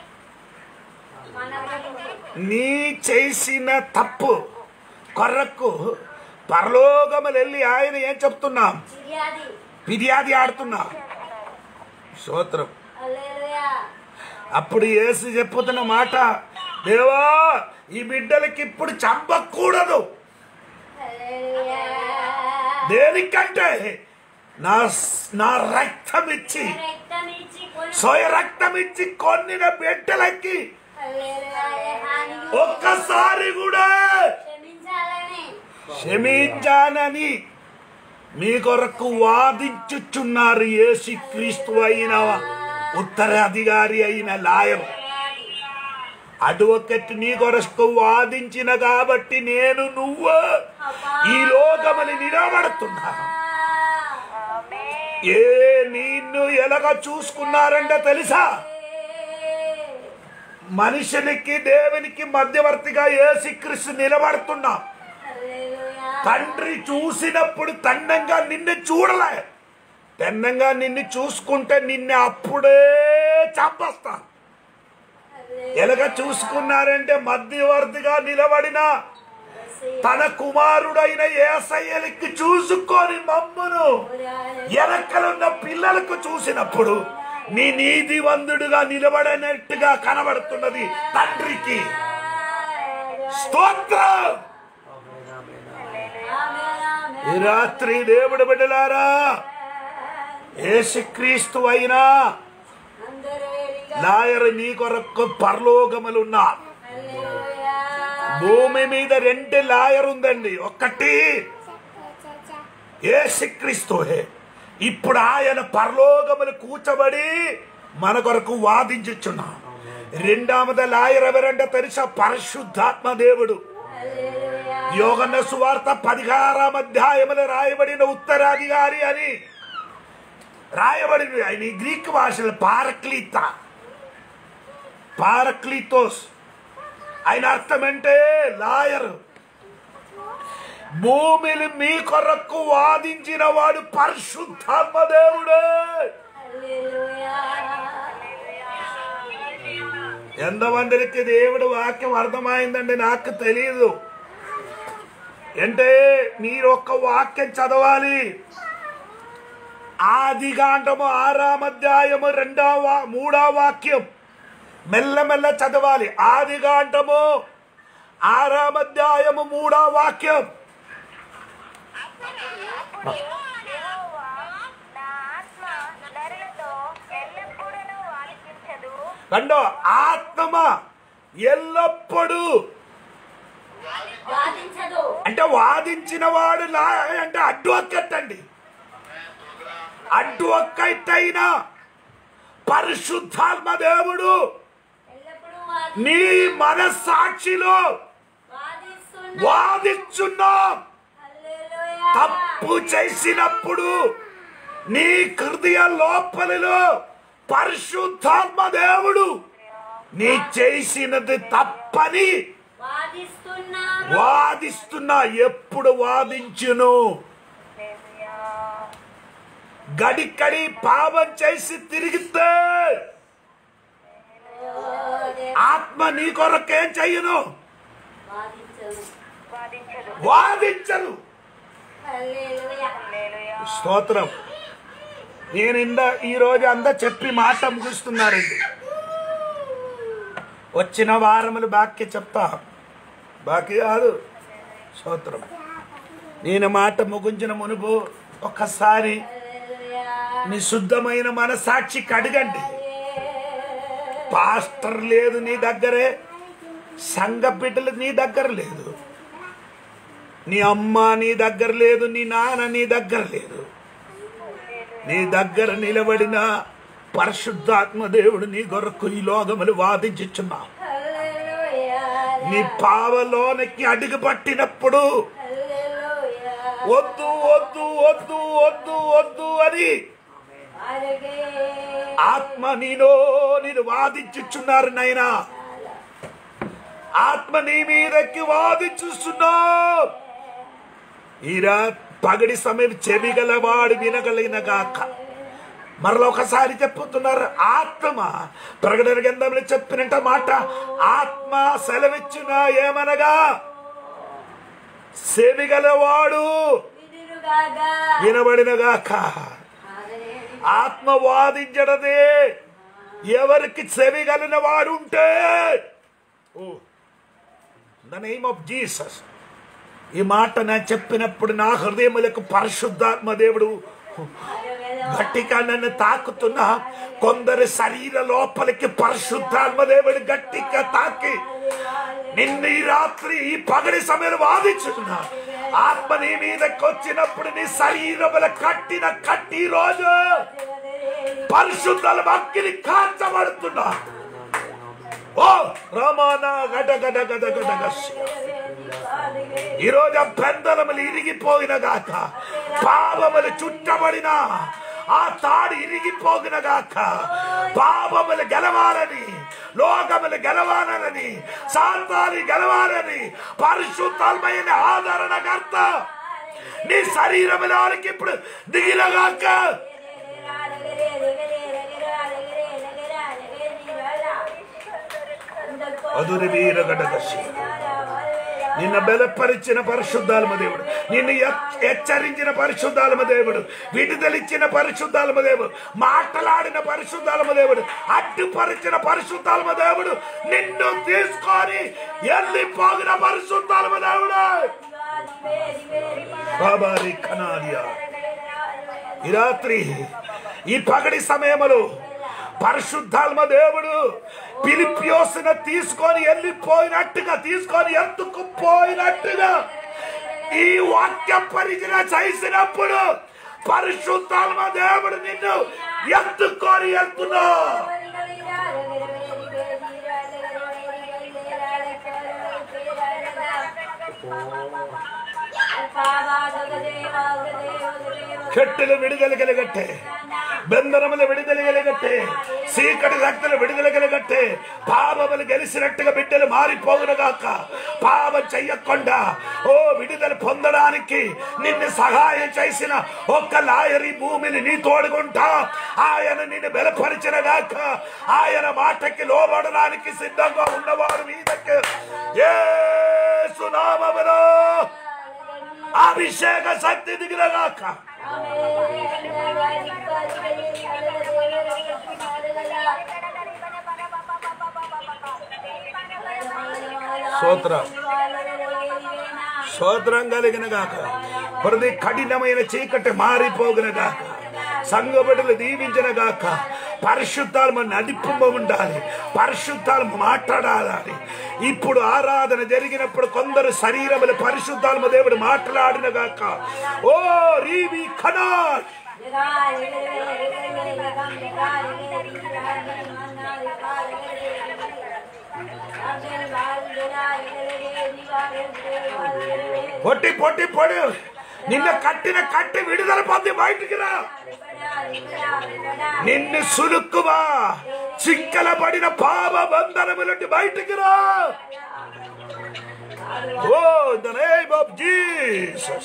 B: మన వరకు.
A: నీ చేసిన తప్పు కొరకు పరలోకములు వెళ్ళి ఆయన ఏం చెప్తున్నాం
B: ఫిర్యాది
A: ఫిర్యాది ఆడుతున్నాం స్తోత్రం
B: హల్లెలూయా.
A: అప్పుడు యేసు చెప్పుతున్న మాట దేవా ఈ బిడ్డలకి ఇప్పుడు చంపకూడదు
B: హల్లెలూయా.
A: దేనికంటే నా నా రక్తం ఇచ్చి
B: రక్తం ఇచ్చి కొను.
A: సోయ రక్తం ఇచ్చి కొన్నిన బిడ్డలకి
B: హల్లెలూయా. ఏ హానియు
A: ఒక్కసారి కూడా
B: క్షమించాలని
A: క్షమించానని మీ కొరకు వాదించుచున్నారు యేసు క్రీస్తు అయిన ఉత్తరాధికారి అయిన లాయర్ అడ్వకేట్ నీ కొరకు వాదించిన కాబట్టి నేను నువ్వు ఈ లోకమని నిలబడుతున్నా ఏ నిన్ను ఎలాగ చూసుకున్నారంటే తెలుసా మనుషునికి దేవునికి మధ్యవర్తిగా యేసుక్రీస్తు నిలబడుతున్నా
B: హల్లెలూయా.
A: తండ్రి చూసినప్పుడు తండంగా నిన్ను చూడలే తెన్నంగా నిన్ను చూసుకుంటే నిన్ను అప్పుడే చంపేస్తా ఎలాగ చూసుకున్నారంటే మధ్యవర్తిగా నిలబడిన తన కుమారుడైన ఏసయ్యలకి చూసుకొని మమ్మును వెనకలున్న పిల్లలకు చూసినప్పుడు నీ నీతివంతుడుగా నిలబడినట్టుగా కనబడుతున్నది తండ్రికి స్తోత్రం ఈ రాత్రి దేవుడు బిడ్డలారా యేసుక్రీస్తు అయినా లాయర్ నీ కొరకు పరలోకములున్నా భూమి మీద రెండు లాయర్ ఉందండి ఒకటి యేసుక్రీస్తువే ఇప్పుడు ఆయన పరలోకములు కూర్చబడి మన కొరకు వాదించుచున్నాం రెండవది లాయర్ ఎవరంటే తెలుసా పరిశుద్ధాత్మ దేవుడు యోగన్న సువార్త పదిహారాం అధ్యాయములు రాయబడిన ఉత్తరాధికారి అని రాయబడింది ఆయన ఈ గ్రీక్ భాషలో పారక్లీత పారక్లీతోస్ ఆయన అర్థం అంటే లాయర్ భూమిని మీ కొరకు వాదించిన వాడు పరిశుద్ధాత్మ దేవుడే ఎంతమందికి దేవుడు వాక్యం అర్థమైందండి నాకు తెలియదు అంటే మీరు ఒక్క వాక్యం చదవాలి ఆదిగాండము ఆరాం అధ్యాయము రెండవ వా- మూడవ వాక్యం మెల్లమెల్ల చదవాలి ఆదిగాండము ఆరాం అధ్యాయము మూడవ వాక్యం
C: యెహోవా, నా ఆత్మ నరులతో ఎల్లప్పుడూ వాదించదు
A: రెండో ఆత్మ ఎల్లప్పుడూ
B: వాదించదు
A: అంటే వాదించిన వాడు లా అంటే అడ్వకేట్ అండి అడ్వకేట్ అయిన పరిశుద్ధాత్మ దేవుడు
B: ఎల్లప్పుడూ వాది-
A: నీ మనస్సాక్షిలో
B: వాదిస్తున్న
A: వాదించున్నాం
B: హల్లెలూయా.
A: తప్పు చేసినప్పుడు నీ హృదయ లోపలిలో పరిశుద్ధాత్మ దేవుడు నీ చేసినది తప్పని
B: వాదిస్తున్నాను
A: వాదిస్తున్నా ఎప్పుడు వాదించును గడికడి పాపం చేసి తిరిగితే ఆత్మ నీ కొరకేం చెయ్యను
B: వాదించను
C: వాదించదు
A: వాదించను
B: హల్లెలూయా
A: స్తోత్రం నేను ఇంద ఈ రోజు అంతా చెప్పి మాట ముగిస్తున్నారండి వచ్చిన వారములు బాక్య చెప్తా బాకీ కాదు స్తోత్రం నేను మాట ముగించిన మునుపు ఒక్కసారి నీ శుద్ధమైన మనసాక్షి కడగండి పాస్టర్ లేదు నీ దగ్గరే సంఘ బిడ్డలు నీ దగ్గర లేదు నీ అమ్మ నీ దగ్గర లేదు నీ నాన్న నీ దగ్గర లేదు నీ దగ్గర నిలబడిన పరిశుద్ధాత్మ దేవుడు నీ కొరకు ఈ లోకములు వాదించుచున్నా
B: హల్లెలూయా
A: నీ పావలోనికి అడుగు పట్టినప్పుడు
B: హల్లెలూయా
A: వద్దు వద్దు వద్దు వద్దు వద్దు అని
B: అలాగే
A: ఆత్మ నీలో నేను వాదించుచున్నారు నాయనా ఆత్మ నీ మీదకి వాదించుస్తున్నా ఈరా పగడి సమయం చెవిగలవాడు వినగలిగిన గాక మరలా ఒకసారి చెప్పుతున్నారు ఆత్మ ప్రకటన గ్రంథంలో చెప్పినట్ట మాట ఆత్మ సెలవిచ్చున ఏమనగా చెవిగలవాడు
B: వినుగాగా
A: వినబడిన గాక ఆత్మ వాదించడదే ఎవరికి చెవిగలిన వాడు ఉంటే O the name of Jesus ఈ మాట నేను చెప్పినప్పుడు నా హృదయములకు పరిశుద్ధాత్మ దేవుడు గట్టిగా నన్ను తాకుతున్నా కొందరి శరీర లోపలికి పరిశుద్ధాత్మ దేవుడు గట్టిగా తాకి నిన్న ఈ రాత్రి ఈ పగడి సమయం వాదించుతున్నా ఆత్మ నీ మీదకి వచ్చినప్పుడు నీ శరీరముల కట్టిన కట్టి రోజు పరిశుద్ధాల భక్తిని కాల్చబడుతున్నా ఓ రమాన గడ గడ గడ గడ గస్సి. ఈ రోజు ఆ పెందలములు ఇరిగిపోయిన గాక పాపములు చుట్టబడిన ఆ తాడు ఇరిగిపోగిన గాక పాపములు గెలవాలని లోకములు గెలవాలని శాంతాన్ని గెలవాలని పరిశుద్ధాత్మైన ఆదరణకర్త నీ శరీరములోనికి ఇప్పుడు దిగినగాక అదురి వీరగడగసి నిన్న బలపరిచిన పరిశుద్ధాత్మ దేవుడు నిన్ను హెచ్- హెచ్చరించిన పరిశుద్ధాత్మ దేవుడు విడుదలిచ్చిన పరిశుద్ధాత్మ దేవుడు మాట్లాడిన పరిశుద్ధాత్మ దేవుడు అడ్డుపరిచిన పరిశుద్ధాత్మ దేవుడు నిన్ను తీసుకొని వెళ్ళిపోగిన పరిశుద్ధాత్మ దేవుడు బాబారి కనాలియా ఈ రాత్రి ఈ పగడి సమయములో పరిశుద్ధాత్మ దేవుడు పిలిపియోసిన తీసుకొని వెళ్ళిపోయినట్టుగా తీసుకొని ఎత్తుకుపోయినట్టుగా ఈ వాక్య పరిచయ చేసినప్పుడు పరిశుద్ధాత్మ దేవుడు నిన్ను ఎత్తుకొని వెళ్తున్నా కట్టెలు విడుదల కలిగట్టే బంధనములు విడుదల కలిగట్టే చీకటి శక్తులు విడుదల కలిగట్టే పాపములు గెలిచినట్టుగా బిడ్డలు మారిపోగునుగాక పాపం చెయ్యకుండా ఓ విడుదల పొందడానికి నిన్ను సహాయం చేసిన ఒక్క లాయరి భూమిని నీ తోడుకుంటా ఆయన నిన్ను బలపరిచిన గాక ఆయన మాటకి లోబడడానికి సిద్ధంగా ఉన్నవాడు మీదకి ఏ సునామములో అభిషేక శక్తి దిగినగాక స్తోత్ర స్తోత్రం కలిగిన గాక ప్రతి కఠినమైన చీకటి మారిపోగిన గాక సంఘబడులు దీవించిన గాక పరిశుద్ధాత్మ నడిపింప ఉండాలి పరిశుద్ధాత్మ మాట్లాడాలి ఇప్పుడు ఆరాధన జరిగినప్పుడు కొందరు శరీరములు పరిశుద్ధాత్మ దేవుడు మాట్లాడిన గాక ఓ రీవి ఖనాల్ పొట్టి పొట్టి పొడి నిన్న కట్టిన కట్టి విడుదల పొంది బయటికి రా నిన్ను సులుక్కువా చిక్కల పడిన పాప బంధనము నుండి బయటికి రా O the name of Jesus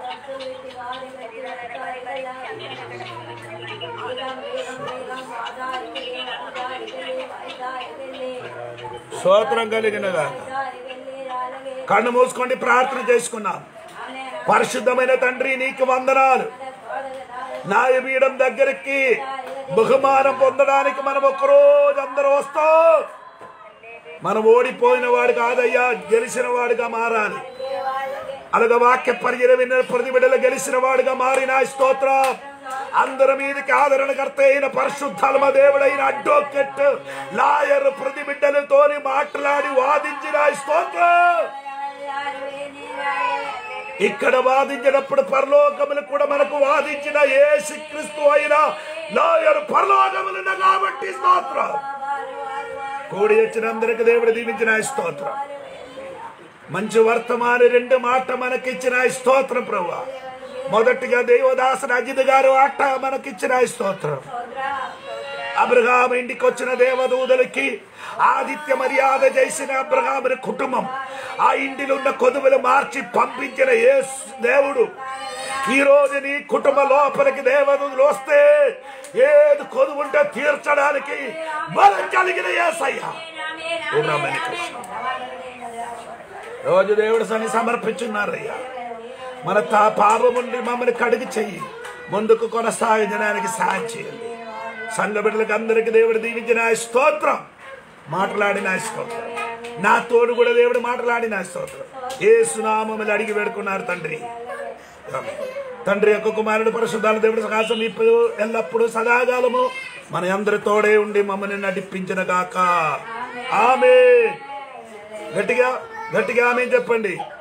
A: స్తోత్రం కలిగినగా కన్ను మూసుకోండి ప్రార్థన చేసుకున్నాం పరిశుద్ధమైన తండ్రి నీకు వందనాలు న్యాయపీఠం దగ్గరికి బహుమానం పొందడానికి మనం ఒక్కరోజు అందరూ వస్తాం మనం ఓడిపోయిన వాడు కాదయ్యా గెలిచిన వాడుగా మారాలి అలాగ వాక్య పరిచయ విన్న ప్రతి బిడ్డలు గెలిచిన వాడుగా మారిన స్తోత్రం అందరి మీదకి ఆదరణకర్త అయిన పరిశుద్ధాత్మ దేవుడైన అడ్వకేట్ లాయర్ ప్రతి బిడ్డలతోని మాట్లాడి వాదించిన స్తోత్రం ఇక్కడ వాదించినప్పుడు పరలోకములు కూడా మనకు వాదించిన యేసుక్రీస్తు అయిన లాయర్ పరలోకములున్న కాబట్టి స్తోత్రం కూడి వచ్చిన అందరికి దేవుడు దీవించిన స్తోత్రం మంచి వర్తమాని రెండు మాట మనకిచ్చిన స్తోత్రం ప్రభు మొదటిగా దేవదాసన అజిత్ గారు ఆట మనకిచ్చిన స్తోత్రం అబ్రహాం ఇంటికి వచ్చిన దేవదూతలకి ఆదిత్య మర్యాద చేసిన అబ్రహాముని కుటుంబం ఆ ఇంటిలో ఉన్న కొదువులు మార్చి పంపించిన ఏ దేవుడు ఈ రోజు నీ కుటుంబ లోపలికి దేవదూతలు వస్తే ఏది కొదువుంటే తీర్చడానికి బలం కలిగిన ఏసయ్యా రోజు దేవుడు సన్ని సమర్పించున్నారయ్యా మన తా పాపం నుండి మమ్మల్ని కడిగి చెయ్యి ముందుకు కొనసాగించడానికి సాయం చేయండి సంఘ బిడ్డలకు అందరికి దేవుడు దీవించిన ఆ స్తోత్రం మాట్లాడిన ఆ స్తోత్రం నా తోడు కూడా దేవుడు మాట్లాడిన ఆ స్తోత్రం ఏ సునామములు అడిగి పెడుకున్నారు తండ్రి ఆమేన్. తండ్రి యొక్క కుమారుడు పరిశుద్ధాల దేవుడు సకాశం ఇప్పుడు ఎల్లప్పుడూ సదాకాలము మన అందరి తోడే ఉండి మమ్మల్ని నడిపించిన గాక ఆమె గట్టిగా గట్టిగా ఆమె చెప్పండి